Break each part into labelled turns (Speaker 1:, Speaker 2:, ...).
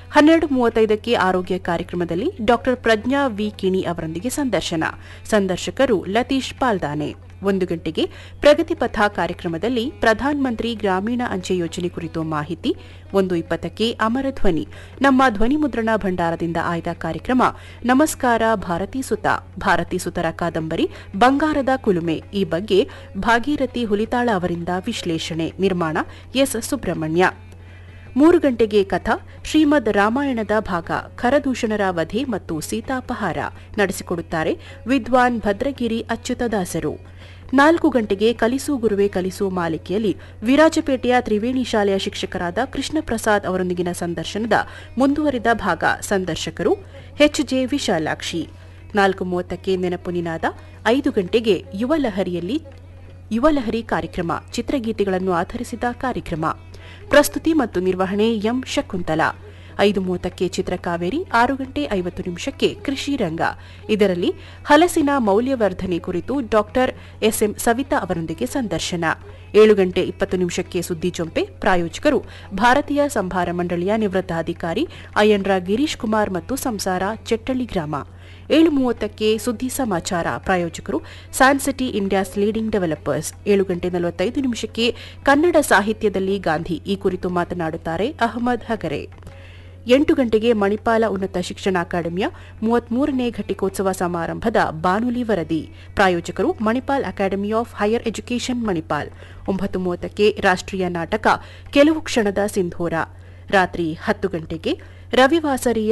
Speaker 1: ಹನ್ನೆರಡು ಮೂವತ್ತೈದಕ್ಕೆ ಆರೋಗ್ಯ ಕಾರ್ಯಕ್ರಮದಲ್ಲಿ ಡಾಕ್ಟರ್ ಪ್ರಜ್ಞಾ ವಿ ಕಿಣಿ ಅವರೊಂದಿಗೆ ಸಂದರ್ಶನ ಸಂದರ್ಶಕರು ಲತೀಶ್ ಪಾಲ್ದಾನೆ ಒಂದು ಗಂಟೆಗೆ ಪ್ರಗತಿ ಪಥ ಕಾರ್ಯಕ್ರಮದಲ್ಲಿ ಪ್ರಧಾನಮಂತ್ರಿ ಗ್ರಾಮೀಣ ಅಂಚೆ ಯೋಜನೆ ಕುರಿತು ಮಾಹಿತಿ ಒಂದು ಇಪ್ಪತ್ತಕ್ಕೆ ಅಮರ ಧ್ವನಿ ನಮ್ಮ ಧ್ವನಿ ಮುದ್ರಣ ಭಂಡಾರದಿಂದ ಆಯ್ದ ಕಾರ್ಯಕ್ರಮ ನಮಸ್ಕಾರ ಭಾರತೀ ಸುತ ಭಾರತೀ ಸುತರ ಕಾದಂಬರಿ ಬಂಗಾರದ ಕುಲುಮೆ ಈ ಬಗ್ಗೆ ಭಾಗೀರಥಿ ಹುಲಿತಾಳ ಅವರಿಂದ ವಿಶ್ಲೇಷಣೆ ನಿರ್ಮಾಣ ಎಸ್ ಸುಬ್ರಹ್ಮಣ್ಯ ಮೂರು ಗಂಟೆಗೆ ಕಥಾ ಶ್ರೀಮದ್ ರಾಮಾಯಣದ ಭಾಗ ಖರದೂಷಣರ ವಧೆ ಮತ್ತು ಸೀತಾಪಹಾರ ನಡೆಸಿಕೊಡುತ್ತಾರೆ ವಿದ್ವಾನ್ ಭದ್ರಗಿರಿ ಅಚ್ಯುತದಾಸರು ನಾಲ್ಕು ಗಂಟೆಗೆ ಕಲಿಸು ಗುರುವೆ ಕಲಿಸು ಮಾಲಿಕೆಯಲ್ಲಿ ವಿರಾಜಪೇಟೆಯ ತ್ರಿವೇಣಿ ಶಾಲೆಯ ಶಿಕ್ಷಕರಾದ ಕೃಷ್ಣ ಪ್ರಸಾದ್ ಅವರೊಂದಿಗಿನ ಸಂದರ್ಶನದ ಮುಂದುವರಿದ ಭಾಗ ಸಂದರ್ಶಕರು ಎಚ್ಜೆ ವಿಶಾಲಾಕ್ಷಿ ನಾಲ್ಕು ಮೂವತ್ತಕ್ಕೆ ನೆನಪು ನಿನಾದ ಐದು ಗಂಟೆಗೆ ಯುವ ಲಹರಿಯಲ್ಲಿ ಯುವಲಹರಿ ಕಾರ್ಯಕ್ರಮ ಚಿತ್ರಗೀತೆಗಳನ್ನು ಆಧರಿಸಿದ ಕಾರ್ಯಕ್ರಮ ಪ್ರಸ್ತುತಿ ಮತ್ತು ನಿರ್ವಹಣೆ ಎಂ ಶಕುಂತಲಾ ಐದು ಮೂವತ್ತಕ್ಕೆ ಚಿತ್ರಕಾವೇರಿ ಆರು ಗಂಟೆ ಐವತ್ತು ನಿಮಿಷಕ್ಕೆ ಕೃಷಿ ರಂಗ ಇದರಲ್ಲಿ ಹಲಸಿನ ಮೌಲ್ಯವರ್ಧನೆ ಕುರಿತು ಡಾಕ್ಟರ್ ಎಸ್ಎಂ ಸವಿತಾ ಅವರೊಂದಿಗೆ ಸಂದರ್ಶನ ಏಳು ಗಂಟೆ ಇಪ್ಪತ್ತು ನಿಮಿಷಕ್ಕೆ ಸುದ್ದಿ ಜೊಂಪೆ ಪ್ರಾಯೋಜಕರು ಭಾರತೀಯ ಸಂಭಾರ ಮಂಡಳಿಯ ನಿವೃತ್ತ ಅಧಿಕಾರಿ ಅಯ್ಯನ್ರ ಗಿರೀಶ್ ಕುಮಾರ್ ಮತ್ತು ಸಂಸಾರ ಚೆಟ್ಟಳ್ಳಿ ಗ್ರಾಮ ಏಳು ಮೂವತ್ತಕ್ಕೆ ಸುದ್ದಿ ಸಮಾಚಾರ ಪ್ರಾಯೋಜಕರು ಸ್ಯಾನ್ಸಿಟಿ ಇಂಡಿಯಾಸ್ ಲೀಡಿಂಗ್ ಡೆವಲಪರ್ಸ್ ಏಳು ಗಂಟೆ ನಲವತ್ತೈದು ನಿಮಿಷಕ್ಕೆ ಕನ್ನಡ ಸಾಹಿತ್ಯದಲ್ಲಿ ಗಾಂಧಿ ಈ ಕುರಿತು ಮಾತನಾಡುತ್ತಾರೆ ಅಹಮದ್ ಹಗರೆ ಎಂಟು ಗಂಟೆಗೆ ಮಣಿಪಾಲ ಉನ್ನತ ಶಿಕ್ಷಣ ಅಕಾಡೆಮಿಯ ಮೂವತ್ಮೂರನೇ ಘಟಿಕೋತ್ಸವ ಸಮಾರಂಭದ ಬಾನುಲಿ ವರದಿ ಪ್ರಾಯೋಜಕರು Manipal academy of higher education Manipal ಒಂಬತ್ತು ಮೂವತ್ತಕ್ಕೆ ರಾಷ್ಟ್ರೀಯ ನಾಟಕ ಕೆಲವು ಕ್ಷಣದ ಸಿಂಧೂರ ರಾತ್ರಿ ಹತ್ತು ಗಂಟೆಗೆ ರವಿವಾಸರಿಯ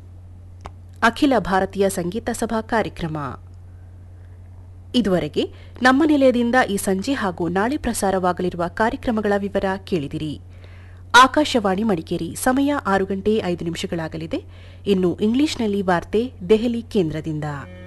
Speaker 1: ಅಖಿಲ ಭಾರತೀಯ ಸಂಗೀತ ಸಭಾ ಕಾರ್ಯಕ್ರಮ ಇದುವರೆಗೆ ನಮ್ಮ ನಿಲಯದಿಂದ ಈ ಸಂಜೆ ಹಾಗೂ ನಾಳೆ ಪ್ರಸಾರವಾಗಲಿರುವ ಕಾರ್ಯಕ್ರಮಗಳ ವಿವರ ಕೇಳಿದಿರಿ ಆಕಾಶವಾಣಿ ಮಡಿಕೇರಿ ಸಮಯ ಆರು ಗಂಟೆ ಐದು ನಿಮಿಷಗಳಾಗಲಿದೆ ಇನ್ನು ಇಂಗ್ಲಿಷ್ನಲ್ಲಿ ವಾರ್ತೆ ದೆಹಲಿ ಕೇಂದ್ರದಿಂದ